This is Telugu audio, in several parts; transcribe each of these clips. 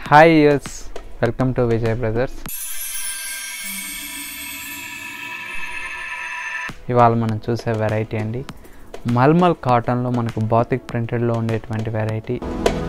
hi yes welcome to Vijay brothers ఇవాళ మనం చూసే వెరైటీ అండి మల్మల్ కాటన్లో మనకు బాతిక్ ప్రింటెడ్లో ఉండేటువంటి వెరైటీ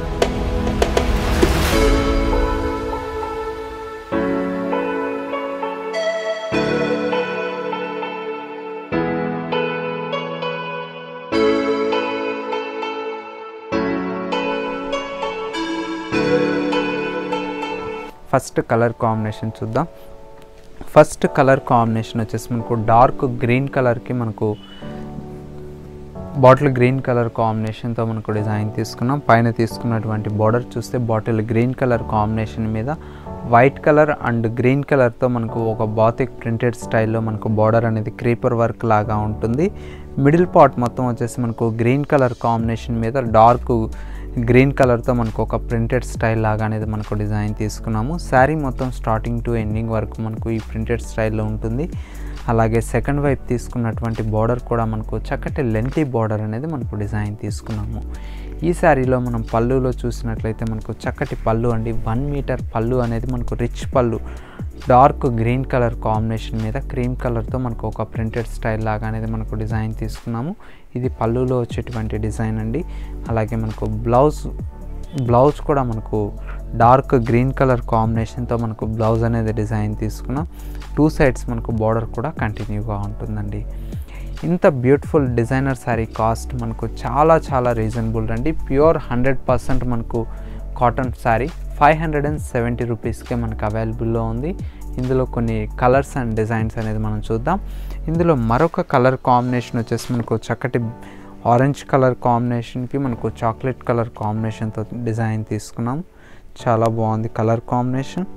ఫస్ట్ కలర్ కాంబినేషన్ చూద్దాం ఫస్ట్ కలర్ కాంబినేషన్ వచ్చేసి మనకు డార్క్ గ్రీన్ కలర్కి మనకు బాటిల్ గ్రీన్ కలర్ కాంబినేషన్తో మనకు డిజైన్ తీసుకున్నాం పైన తీసుకున్నటువంటి బార్డర్ చూస్తే బాటిల్ గ్రీన్ కలర్ కాంబినేషన్ మీద వైట్ కలర్ అండ్ గ్రీన్ కలర్తో మనకు ఒక బాతిక్ ప్రింటెడ్ స్టైల్లో మనకు బార్డర్ అనేది క్రీపర్ వర్క్ లాగా ఉంటుంది మిడిల్ పార్ట్ మొత్తం వచ్చేసి మనకు గ్రీన్ కలర్ కాంబినేషన్ మీద డార్క్ గ్రీన్ కలర్తో మనకు ఒక ప్రింటెడ్ స్టైల్ లాగా అనేది మనకు డిజైన్ తీసుకున్నాము శారీ మొత్తం స్టార్టింగ్ టు ఎండింగ్ వరకు మనకు ఈ ప్రింటెడ్ స్టైల్లో ఉంటుంది అలాగే సెకండ్ వైపు తీసుకున్నటువంటి బార్డర్ కూడా మనకు చక్కటి లెంతీ బార్డర్ అనేది మనకు డిజైన్ తీసుకున్నాము ఈ శారీలో మనం పళ్ళులో చూసినట్లయితే మనకు చక్కటి పళ్ళు అండి వన్ మీటర్ పళ్ళు అనేది మనకు రిచ్ పళ్ళు డార్క్ గ్రీన్ కలర్ కాంబినేషన్ మీద క్రీమ్ కలర్తో మనకు ఒక ప్రింటెడ్ స్టైల్ లాగా అనేది మనకు డిజైన్ తీసుకున్నాము ఇది పళ్ళులో వచ్చేటువంటి డిజైన్ అండి అలాగే మనకు బ్లౌజ్ బ్లౌజ్ కూడా మనకు డార్క్ గ్రీన్ కలర్ కాంబినేషన్తో మనకు బ్లౌజ్ అనేది డిజైన్ తీసుకున్నాం టూ సైడ్స్ మనకు బార్డర్ కూడా కంటిన్యూగా ఉంటుందండి ఇంత బ్యూటిఫుల్ డిజైనర్ శారీ కాస్ట్ మనకు చాలా చాలా రీజనబుల్ అండి ప్యూర్ హండ్రెడ్ పర్సెంట్ మనకు cotton sari five hundred and seventy రూపీస్కే మనకు అవైలబుల్లో ఉంది ఇందులో కొన్ని కలర్స్ అండ్ డిజైన్స్ అనేది మనం చూద్దాం ఇందులో మరొక కలర్ కాంబినేషన్ వచ్చేసి మనకు చక్కటి ఆరెంజ్ కలర్ కాంబినేషన్కి మనకు చాక్లెట్ కలర్ కాంబినేషన్తో డిజైన్ తీసుకున్నాం చాలా బాగుంది కలర్ కాంబినేషన్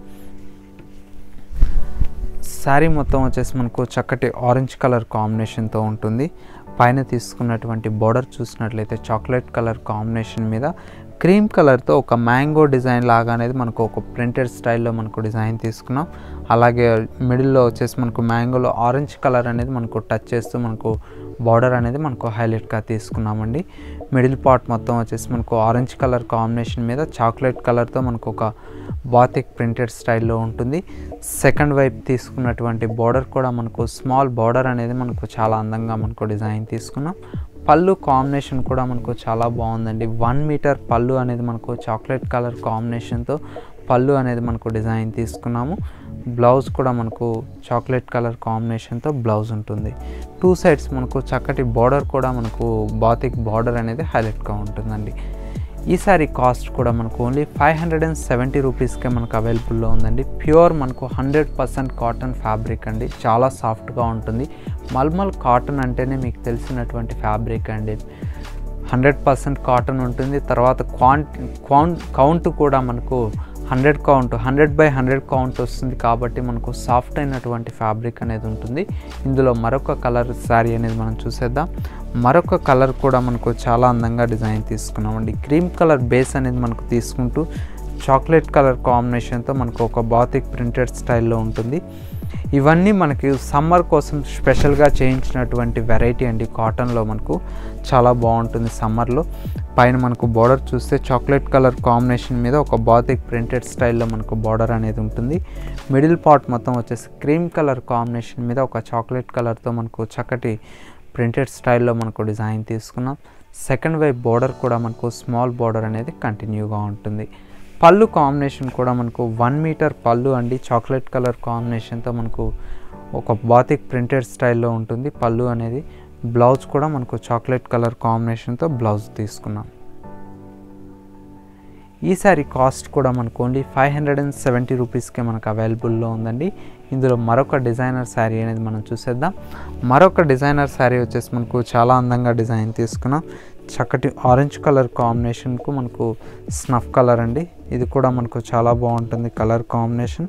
శారీ మొత్తం వచ్చేసి మనకు చక్కటి ఆరెంజ్ కలర్ కాంబినేషన్తో ఉంటుంది పైన తీసుకున్నటువంటి బార్డర్ చూసినట్లయితే చాక్లెట్ కలర్ కాంబినేషన్ మీద క్రీమ్ కలర్తో ఒక మ్యాంగో డిజైన్ లాగా అనేది మనకు ఒక ప్రింటెడ్ స్టైల్లో మనకు డిజైన్ తీసుకున్నాం అలాగే మిడిల్లో వచ్చేసి మనకు మ్యాంగోలో ఆరెంజ్ కలర్ అనేది మనకు టచ్ చేస్తూ మనకు బార్డర్ అనేది మనకు హైలైట్గా తీసుకున్నామండి మిడిల్ పార్ట్ మొత్తం వచ్చేసి మనకు ఆరెంజ్ కలర్ కాంబినేషన్ మీద చాక్లెట్ కలర్తో మనకు ఒక బాతిక్ ప్రింటెడ్ స్టైల్లో ఉంటుంది సెకండ్ వైపు తీసుకున్నటువంటి బార్డర్ కూడా మనకు స్మాల్ బార్డర్ అనేది మనకు చాలా అందంగా మనకు డిజైన్ తీసుకున్నాం పళ్ళు కాంబినేషన్ కూడా మనకు చాలా బాగుందండి వన్ మీటర్ పళ్ళు అనేది మనకు చాక్లెట్ కలర్ కాంబినేషన్తో పళ్ళు అనేది మనకు డిజైన్ తీసుకున్నాము బ్లౌజ్ కూడా మనకు చాక్లెట్ కలర్ కాంబినేషన్తో బ్లౌజ్ ఉంటుంది టూ సైడ్స్ మనకు చక్కటి బార్డర్ కూడా మనకు బాతిక్ బార్డర్ అనేది హైలైట్గా ఉంటుందండి ఈ సారీ కాస్ట్ కూడా మనకు only five hundred and seventy రూపీస్కే మనకు అవైలబుల్లో ఉందండి ప్యూర్ మనకు హండ్రెడ్ పర్సెంట్ కాటన్ ఫ్యాబ్రిక్ అండి చాలా సాఫ్ట్గా ఉంటుంది మల్మల్ కాటన్ అంటేనే మీకు తెలిసినటువంటి ఫ్యాబ్రిక్ అండి హండ్రెడ్ పర్సెంట్ కాటన్ ఉంటుంది తర్వాత క్వాంట్ క్వాంట్ కౌంట్ కూడా మనకు hundred count hundred by hundred count వస్తుంది కాబట్టి మనకు సాఫ్ట్ అయినటువంటి ఫ్యాబ్రిక్ అనేది ఉంటుంది ఇందులో మరొక కలర్ శారీ అనేది మనం చూసేద్దాం మరొక కలర్ కూడా మనకు చాలా అందంగా డిజైన్ తీసుకున్నామండి క్రీమ్ కలర్ బేస్ అనేది మనకు తీసుకుంటూ చాక్లెట్ కలర్ కాంబినేషన్తో మనకు ఒక బాతిక్ ప్రింటెడ్ స్టైల్లో ఉంటుంది ఇవన్నీ మనకి సమ్మర్ కోసం స్పెషల్గా చేయించినటువంటి వెరైటీ అండి కాటన్లో మనకు చాలా బాగుంటుంది సమ్మర్లో పైన మనకు బార్డర్ చూస్తే చాక్లెట్ కలర్ కాంబినేషన్ మీద ఒక బాతిక్ ప్రింటెడ్ స్టైల్లో మనకు బార్డర్ అనేది ఉంటుంది మిడిల్ పార్ట్ మొత్తం వచ్చేసి క్రీమ్ కలర్ కాంబినేషన్ మీద ఒక చాక్లెట్ కలర్తో మనకు చక్కటి ప్రింటెడ్ స్టైల్లో మనకు డిజైన్ తీసుకున్నాం సెకండ్ వైపు బార్డర్ కూడా మనకు స్మాల్ బార్డర్ అనేది కంటిన్యూగా ఉంటుంది పళ్ళు కాంబినేషన్ కూడా మనకు వన్ మీటర్ పళ్ళు అండి చాక్లెట్ కలర్ కాంబినేషన్తో మనకు ఒక బాతిక్ ప్రింటెడ్ స్టైల్లో ఉంటుంది పళ్ళు అనేది బ్లౌజ్ కూడా మనకు చాక్లెట్ కలర్ కాంబినేషన్తో బ్లౌజ్ తీసుకున్నాం ఈ సారీ కాస్ట్ కూడా మనకు only five hundred and seventy రూపీస్కే మనకు అవైలబుల్లో ఉందండి ఇందులో మరొక డిజైనర్ శారీ అనేది మనం చూసేద్దాం మరొక డిజైనర్ శారీ వచ్చేసి మనకు చాలా అందంగా డిజైన్ తీసుకున్నాం చక్కటి ఆరెంజ్ కలర్ కాంబినేషన్కు మనకు స్నఫ్ కలర్ అండి ఇది కూడా మనకు చాలా బాగుంటుంది కలర్ కాంబినేషన్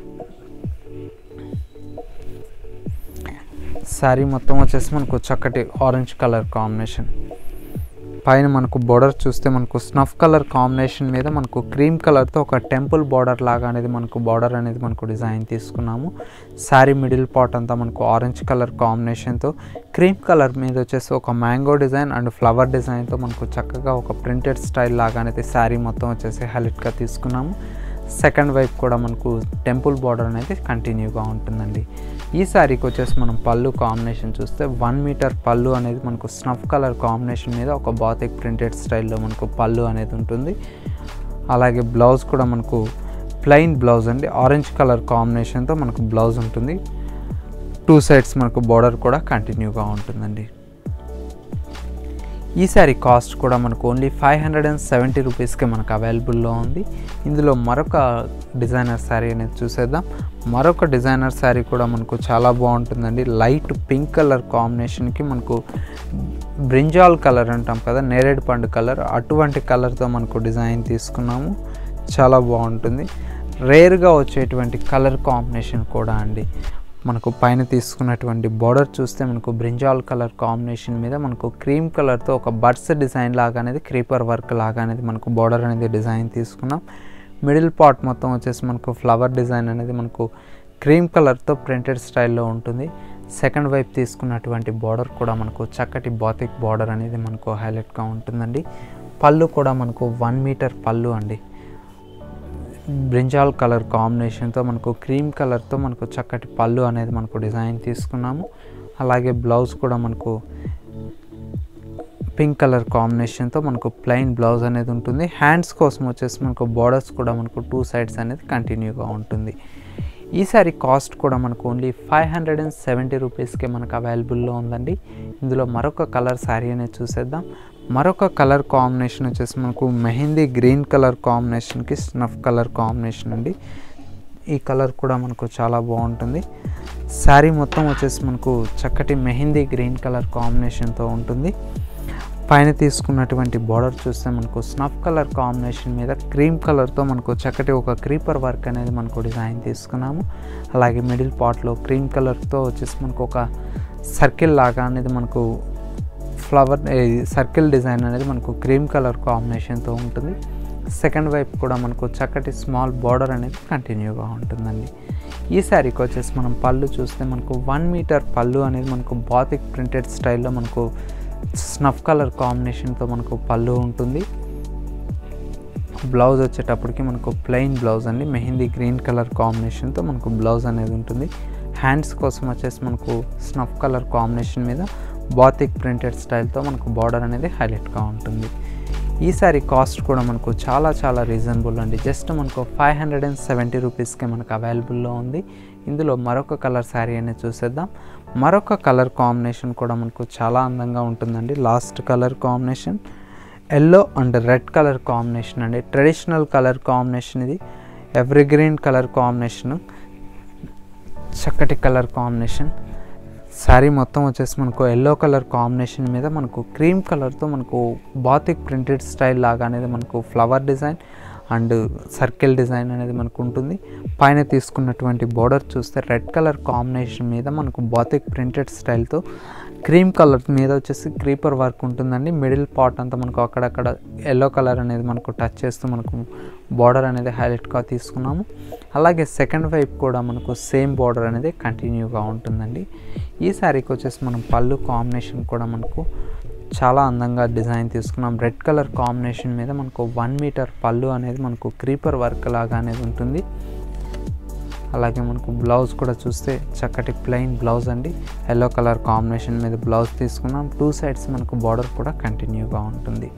శారీ మొత్తం వచ్చేసి మనకు చక్కటి ఆరెంజ్ కలర్ కాంబినేషన్ పైన మనకు బోర్డర్ చూస్తే మనకు స్నఫ్ కలర్ కాంబినేషన్ మీద మనకు క్రీమ్ కలర్తో ఒక టెంపుల్ బార్డర్ లాగా అనేది మనకు బార్డర్ అనేది మనకు డిజైన్ తీసుకున్నాము శారీ మిడిల్ పార్ట్ అంతా మనకు ఆరెంజ్ కలర్ కాంబినేషన్తో క్రీమ్ కలర్ మీద వచ్చేసి ఒక మ్యాంగో డిజైన్ అండ్ ఫ్లవర్ డిజైన్తో మనకు చక్కగా ఒక ప్రింటెడ్ స్టైల్ లాగా అనేది శారీ మొత్తం వచ్చేసి హైలైట్గా తీసుకున్నాము సెకండ్ వైపు కూడా మనకు టెంపుల్ బార్డర్ అనేది కంటిన్యూగా ఉంటుందండి ఈ శారీకి వచ్చేసి మనం పళ్ళు కాంబినేషన్ చూస్తే వన్ మీటర్ పళ్ళు అనేది మనకు స్నఫ్ కలర్ కాంబినేషన్ మీద ఒక బాతిక్ ప్రింటెడ్ స్టైల్లో మనకు పళ్ళు అనేది ఉంటుంది అలాగే బ్లౌజ్ కూడా మనకు ప్లెయిన్ బ్లౌజ్ అండి ఆరెంజ్ కలర్ కాంబినేషన్తో మనకు బ్లౌజ్ ఉంటుంది టూ సైడ్స్ మనకు బార్డర్ కూడా కంటిన్యూగా ఉంటుందండి ఈ శారీ కాస్ట్ కూడా మనకు only five hundred and seventy రూపీస్కి మనకు అవైలబుల్లో ఉంది ఇందులో మరొక డిజైనర్ శారీ అనేది చూసేద్దాం మరొక డిజైనర్ శారీ కూడా మనకు చాలా బాగుంటుందండి లైట్ పింక్ కలర్ కాంబినేషన్కి మనకు బ్రింజాల్ కలర్ అంటాం కదా నేరేడు పండు కలర్ అటువంటి కలర్తో మనకు డిజైన్ తీసుకున్నాము చాలా బాగుంటుంది రేర్గా వచ్చేటువంటి కలర్ కాంబినేషన్ కూడా అండి మనకు పైన తీసుకున్నటువంటి బార్డర్ చూస్తే మనకు బ్రింజాల్ కలర్ కాంబినేషన్ మీద మనకు క్రీమ్ కలర్తో ఒక బర్డ్స్ డిజైన్ లాగా అనేది క్రీపర్ వర్క్ లాగా అనేది మనకు బార్డర్ అనేది డిజైన్ తీసుకున్నాం మిడిల్ పార్ట్ మొత్తం వచ్చేసి మనకు ఫ్లవర్ డిజైన్ అనేది మనకు క్రీమ్ కలర్తో ప్రింటెడ్ స్టైల్లో ఉంటుంది సెకండ్ వైపు తీసుకున్నటువంటి బార్డర్ కూడా మనకు చక్కటి బాతిక్ బార్డర్ అనేది మనకు హైలైట్గా ఉంటుందండి పళ్ళు కూడా మనకు వన్ మీటర్ పళ్ళు అండి బ్రింజాల్ కలర్ కాంబినేషన్తో మనకు క్రీమ్ కలర్తో మనకు చక్కటి పళ్ళు అనేది మనకు డిజైన్ తీసుకున్నాము అలాగే బ్లౌజ్ కూడా మనకు పింక్ కలర్ కాంబినేషన్తో మనకు ప్లెయిన్ బ్లౌజ్ అనేది ఉంటుంది హ్యాండ్స్ కోసం వచ్చేసి మనకు బార్డర్స్ కూడా మనకు టూ సైడ్స్ అనేది కంటిన్యూగా ఉంటుంది ఈ సారీ కాస్ట్ కూడా మనకు only five hundred and seventy రూపీస్కే మనకు అవైలబుల్లో ఉందండి ఇందులో మరొక కలర్ శారీ అనేది చూసేద్దాం మరొక కలర్ కాంబినేషన్ వచ్చేసి మనకు మెహందీ గ్రీన్ కలర్ కాంబినేషన్కి స్నఫ్ కలర్ కాంబినేషన్ అండి ఈ కలర్ కూడా మనకు చాలా బాగుంటుంది శారీ మొత్తం వచ్చేసి మనకు చక్కటి మెహందీ గ్రీన్ కలర్ కాంబినేషన్తో ఉంటుంది పైన తీసుకున్నటువంటి బార్డర్ చూస్తే మనకు స్నఫ్ కలర్ కాంబినేషన్ మీద క్రీమ్ కలర్తో మనకు చక్కటి ఒక క్రీపర్ వర్క్ అనేది మనకు డిజైన్ తీసుకున్నాము అలాగే మిడిల్ పార్ట్లో క్రీమ్ కలర్తో వచ్చేసి మనకు ఒక సర్కిల్ లాగా అనేది మనకు ఫ్లవర్ సర్కిల్ డిజైన్ అనేది మనకు క్రీమ్ కలర్ కాంబినేషన్తో ఉంటుంది సెకండ్ వైపు కూడా మనకు చక్కటి స్మాల్ బార్డర్ అనేది కంటిన్యూగా ఉంటుందండి ఈ శారీకి వచ్చేసి మనం పళ్ళు చూస్తే మనకు వన్ మీటర్ పళ్ళు అనేది మనకు బాతిక్ ప్రింటెడ్ స్టైల్లో మనకు స్నఫ్ కలర్ కాంబినేషన్తో మనకు పళ్ళు ఉంటుంది బ్లౌజ్ వచ్చేటప్పటికి మనకు ప్లెయిన్ బ్లౌజ్ అండి మెహందీ గ్రీన్ కలర్ కాంబినేషన్తో మనకు బ్లౌజ్ అనేది ఉంటుంది హ్యాండ్స్ కోసం వచ్చేసి మనకు స్నఫ్ కలర్ కాంబినేషన్ మీద బాతిక్ ప్రింటెడ్ స్టైల్తో మనకు బార్డర్ అనేది హైలైట్గా ఉంటుంది ఈ సారీ కాస్ట్ కూడా మనకు చాలా చాలా రీజనబుల్ అండి జస్ట్ మనకు ఫైవ్ హండ్రెడ్ అండ్ సెవెంటీ రూపీస్కి మనకు అవైలబుల్లో ఉంది ఇందులో మరొక కలర్ శారీ అనేది చూసేద్దాం మరొక కలర్ కాంబినేషన్ కూడా మనకు చాలా అందంగా ఉంటుందండి last colour combination yellow and red colour combination అండి ట్రెడిషనల్ కలర్ కాంబినేషన్ ఇది ఎవ్రీ గ్రీన్ కలర్ కాంబినేషన్ చక్కటి కలర్ కాంబినేషన్ శారీ మొత్తం వచ్చేసి మనకు ఎల్లో కలర్ కాంబినేషన్ మీద మనకు క్రీమ్ కలర్తో మనకు బాతిక్ ప్రింటెడ్ స్టైల్ లాగా అనేది మనకు flower design and circle design అనేది మనకు ఉంటుంది పైన తీసుకున్నటువంటి బార్డర్ చూస్తే రెడ్ కలర్ కాంబినేషన్ మీద మనకు బాతిక్ ప్రింటెడ్ స్టైల్తో క్రీమ్ కలర్ మీద వచ్చేసి క్రీపర్ వర్క్ ఉంటుందండి మిడిల్ పార్ట్ అంతా మనకు అక్కడక్కడ ఎల్లో కలర్ అనేది మనకు టచ్ చేస్తూ మనకు బార్డర్ అనేది హైలైట్గా తీసుకున్నాము అలాగే సెకండ్ వైపు కూడా మనకు సేమ్ బార్డర్ అనేది కంటిన్యూగా ఉంటుందండి ఈ శారీకి వచ్చేసి మనం పళ్ళు కాంబినేషన్ కూడా మనకు చాలా అందంగా డిజైన్ తీసుకున్నాం రెడ్ కలర్ కాంబినేషన్ మీద మనకు వన్ మీటర్ పళ్ళు అనేది మనకు క్రీపర్ వర్క్ లాగా అనేది ఉంటుంది అలాగే మనకు బ్లౌజ్ కూడా చూస్తే చక్కటి ప్లెయిన్ బ్లౌజ్ అండి ఎల్లో కలర్ కాంబినేషన్ మీద బ్లౌజ్ తీసుకున్నాం టూ సైడ్స్ మనకు బార్డర్ కూడా కంటిన్యూగా ఉంటుంది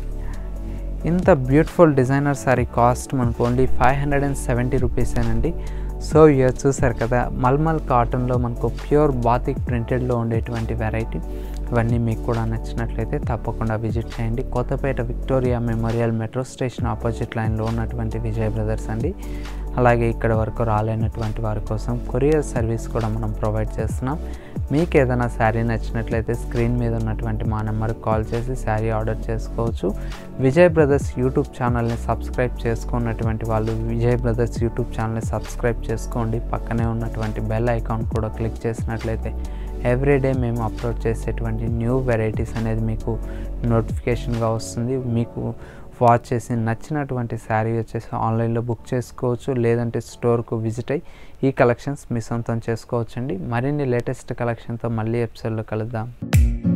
ఇంత బ్యూటిఫుల్ డిజైనర్ శారీ కాస్ట్ మనకు only five hundred and seventy రూపీసేనండి సో ఇయర్ చూసారు కదా మల్మల్ కాటన్లో మనకు ప్యూర్ బాతిక్ ప్రింటెడ్లో ఉండేటువంటి వెరైటీ ఇవన్నీ మీకు కూడా నచ్చినట్లయితే తప్పకుండా విజిట్ చేయండి Kothapet Victoria Memorial metro station opposite లైన్లో ఉన్నటువంటి విజయ్ బ్రదర్స్ అండి అలాగే ఇక్కడ వరకు రాలేనటువంటి వారి కోసం కొరియర్ సర్వీస్ కూడా మనం ప్రొవైడ్ చేస్తున్నాం మీకు ఏదైనా శారీ నచ్చినట్లయితే స్క్రీన్ మీద ఉన్నటువంటి మా నెంబర్కి కాల్ చేసి శారీ ఆర్డర్ చేసుకోవచ్చు విజయ్ బ్రదర్స్ యూట్యూబ్ ఛానల్ని సబ్స్క్రైబ్ చేసుకున్నటువంటి వాళ్ళు విజయ్ బ్రదర్స్ యూట్యూబ్ ఛానల్ని సబ్స్క్రైబ్ చేసుకోండి పక్కనే ఉన్నటువంటి బెల్ ఐకాన్ కూడా క్లిక్ చేసినట్లయితే ఎవ్రీడే మేము అప్లోడ్ చేసేటువంటి న్యూ వెరైటీస్ అనేది మీకు నోటిఫికేషన్గా వస్తుంది మీకు వాచ్ చేసి నచ్చినటువంటి శారీ వచ్చేసి ఆన్లైన్లో బుక్ చేసుకోవచ్చు లేదంటే స్టోర్కు విజిట్ అయ్యి ఈ కలెక్షన్స్ మీ సొంతం చేసుకోవచ్చండి మరిన్ని లేటెస్ట్ కలెక్షన్తో మళ్ళీ ఎపిసోడ్లో కలుద్దాం